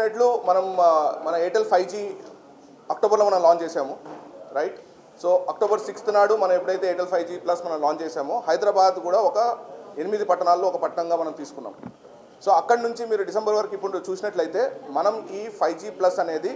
చూసినట్లు మనం ఆ, మన ఎయిర్టెల్ ఫైవ్ జీ అక్టోబర్లో మనం లాంచ్ చేసాము రైట్ సో అక్టోబర్ సిక్స్త్ నాడు మనం ఎప్పుడైతే ఎయిర్టెల్ ఫైవ్ జీ ప్లస్ మనం లాంచ్ చేసామో హైదరాబాద్ కూడా ఒక ఎనిమిది పట్టణాల్లో ఒక పట్టణంగా మనం తీసుకున్నాం సో అక్కడి నుంచి మీరు డిసెంబర్ వరకు ఇప్పుడు చూసినట్లయితే మనం ఈ ఫైవ్ జీ ప్లస్ అనేది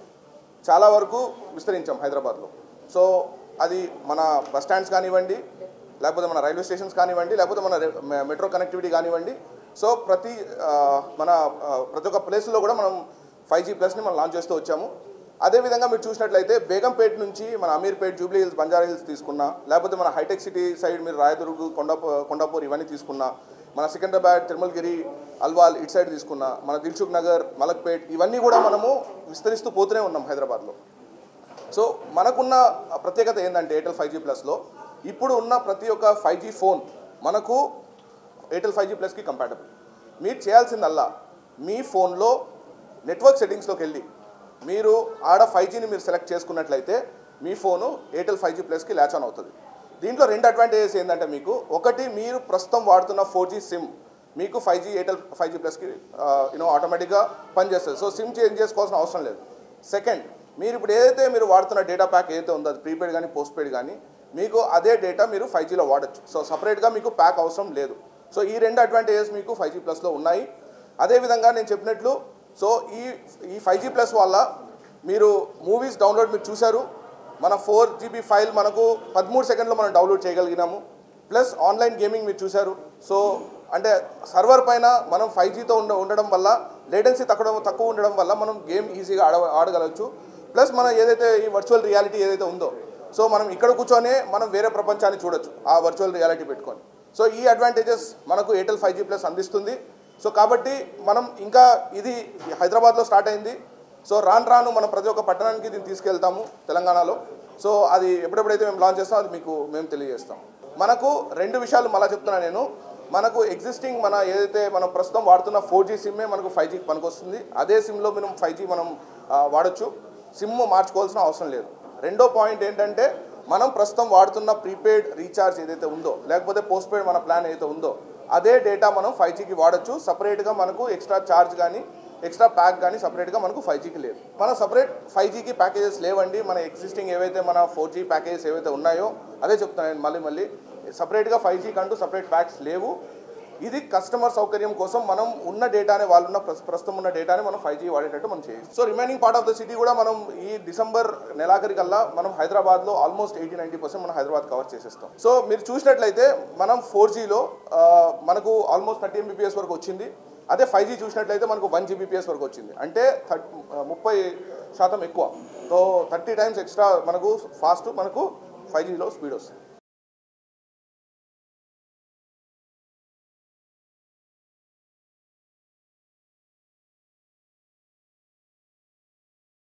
చాలా వరకు విస్తరించాం హైదరాబాద్లో సో అది మన బస్ స్టాండ్స్ కానివ్వండి లేకపోతే మన రైల్వే స్టేషన్స్ కానివ్వండి లేకపోతే మన రె- మె- మెట్రో కనెక్టివిటీ కానివ్వండి సో ప్రతి ఆ, మన ఆ, ప్రతి ఒక్క ప్లేస్లో కూడా మనం ఫైవ్ జీ ప్లస్ని మనం లాంచ్ చేస్తూ వచ్చాము అదేవిధంగా మీరు చూసినట్లయితే బేగంపేట నుంచి మన అమీర్పేట్ జూబ్లీ హిల్స్ బంజారా హిల్స్ తీసుకున్నా లేకపోతే మన హైటెక్ సిటీ సైడ్ మీరు రాయదుర్గ్ కొండాపూర్ కొండాపూర్ ఇవన్నీ తీసుకున్నా మన సికింద్రాబాద్ తిరుమలగిరి అల్వాల్ ఇటు సైడ్ తీసుకున్నా మన దిల్సుఖ్ నగర్ మలక్పేట్ ఇవన్నీ కూడా మనము విస్తరిస్తూ పోతూనే ఉన్నాం హైదరాబాద్లో సో మనకున్న ప్రత్యేకత ఏంటంటే ఎయిర్టెల్ ఫైవ్ జీ ప్లస్లో ఇప్పుడు ఉన్న ప్రతి ఒక్క ఫైవ్ జీ ఫోన్ మనకు ఎయిర్టెల్ ఫైవ్ జీ ప్లస్కి కంపాటబుల్ మీరు చేయాల్సిందల్లా మీ ఫోన్లో నెట్వర్క్ సెట్టింగ్స్లోకి వెళ్ళి మీరు ఆడ ఫైవ్ జీని మీరు సెలెక్ట్ చేసుకున్నట్లయితే మీ ఫోను ఎయిర్టెల్ ఫైవ్ జీ ప్లస్కి ల్యాచ్ ఆన్ అవుతుంది దీంట్లో రెండు అడ్వాంటేజెస్ ఏంటంటే మీకు ఒకటి మీరు ప్రస్తుతం వాడుతున్న ఫోర్ జీ సిమ్ మీకు five G Airtel five G ప్లస్కి యూనో ఆటోమేటిక్గా పనిచేస్తుంది సో సిమ్ చేంజ్ చేసుకోవాల్సిన అవసరం లేదు సెకండ్ మీరు ఇప్పుడు ఏదైతే మీరు వాడుతున్న డేటా ప్యాక్ ఏదైతే ఉందో అది ప్రీపెయిడ్ కానీ పోస్ట్ పెయిడ్ కానీ మీకు అదే డేటా మీరు ఫైవ్ జీలో వాడచ్చు సో సపరేట్గా మీకు ప్యాక్ అవసరం లేదు సో ఈ రెండు అడ్వాంటేజెస్ మీకు ఫైవ్ జీ ప్లస్లో ఉన్నాయి అదేవిధంగా నేను చెప్పినట్లు సో ఈ ఈ ఫైవ్ జీ ప్లస్ వల్ల మీరు మూవీస్ డౌన్లోడ్ మీరు చూశారు మన ఫోర్ జీబీ ఫైల్ మనకు పదమూడు సెకండ్లో మనం డౌన్లోడ్ చేయగలిగినాము ప్లస్ ఆన్లైన్ గేమింగ్ మీరు చూశారు సో అంటే సర్వర్ పైన మనం ఫైవ్ జీతో ఉండ ఉండడం వల్ల లేటెన్సీ తక్కువ తక్కువ ఉండడం వల్ల మనం గేమ్ ఈజీగా ఆడ ఆడగలవచ్చు ప్లస్ మనం ఏదైతే ఈ వర్చువల్ రియాలిటీ ఏదైతే ఉందో సో మనం ఇక్కడ కూర్చొనే మనం వేరే ప్రపంచాన్ని చూడొచ్చు ఆ వర్చువల్ రియాలిటీ పెట్టుకొని సో ఈ అడ్వాంటేజెస్ మనకు ఎయిర్టెల్ ఫైవ్ జీ ప్లస్ అందిస్తుంది సో కాబట్టి మనం ఇంకా ఇది హైదరాబాద్లో స్టార్ట్ అయింది సో రాను రాను మనం ప్రతి ఒక్క పట్టణానికి దీన్ని తీసుకెళ్తాము తెలంగాణలో సో అది ఎప్పుడెప్పుడైతే మేము లాంచ్ చేస్తామో అది మీకు మేము తెలియజేస్తాం మనకు రెండు విషయాలు మళ్ళీ చెప్తున్నా నేను మనకు ఎగ్జిస్టింగ్ మన ఏదైతే మనం ప్రస్తుతం వాడుతున్న ఫోర్ జీ సిమ్మే మనకు ఫైవ్ జీకి పనికొస్తుంది అదే సిమ్లో మనం ఫైవ్ జీ మనం ఆ, వాడచ్చు సిమ్ మార్చుకోవాల్సిన అవసరం లేదు రెండో పాయింట్ ఏంటంటే మనం ప్రస్తుతం వాడుతున్న ప్రీపెయిడ్ రీఛార్జ్ ఏదైతే ఉందో లేకపోతే పోస్ట్ పెయిడ్ మన ప్లాన్ ఏదైతే ఉందో అదే డేటా మనం ఫైవ్ జీకి వాడచ్చు సపరేట్గా మనకు ఎక్స్ట్రా ఛార్జ్ కానీ ఎక్స్ట్రా ప్యాక్ కానీ సపరేట్గా మనకు ఫైవ్ జీకి లేదు మన సపరేట్ ఫైవ్ జీకి ప్యాకేజెస్ లేవండి మన ఎగ్జిస్టింగ్ ఏవైతే మన ఫోర్ జీ ప్యాకేజెస్ ఏవైతే ఉన్నాయో అదే చెప్తున్నాను నేను మళ్ళీ మళ్ళీ సపరేట్గా ఫైవ్ జీకి అంటూ సపరేట్ ప్యాక్స్ లేవు ఇది కస్టమర్ సౌకర్యం కోసం మనం ఉన్న డేటానే వాళ్ళు ఉన్న ప్రస్- ప్రస్తుతం ఉన్న డేటాని మనం ఫైవ్ జీ వాడేటట్టు మనం చేయొచ్చు so remaining part of the city కూడా మనం ఈ డిసెంబర్ నెలాఖరికల్లా మనం హైదరాబాద్లో ఆల్మోస్ట్ ఎయిటీ నైంటీ పర్సెంట్ మనం హైదరాబాద్ కవర్ చేసేస్తాం సో మీరు చూసినట్లయితే మనం ఫోర్ జీలో మనకు ఆల్మోస్ట్ థర్టీ ఎంబీపీఎస్ వరకు వచ్చింది అదే ఫైవ్ జీ చూసినట్లయితే మనకు వన్ జీబీపీఎస్ వరకు వచ్చింది అంటే థర్ట్ ముప్పై శాతం ఎక్కువ సో థర్టీ టైమ్స్ ఎక్స్ట్రా మనకు ఫాస్ట్ మనకు ఫైవ్ జీలో స్పీడ్ వస్తుంది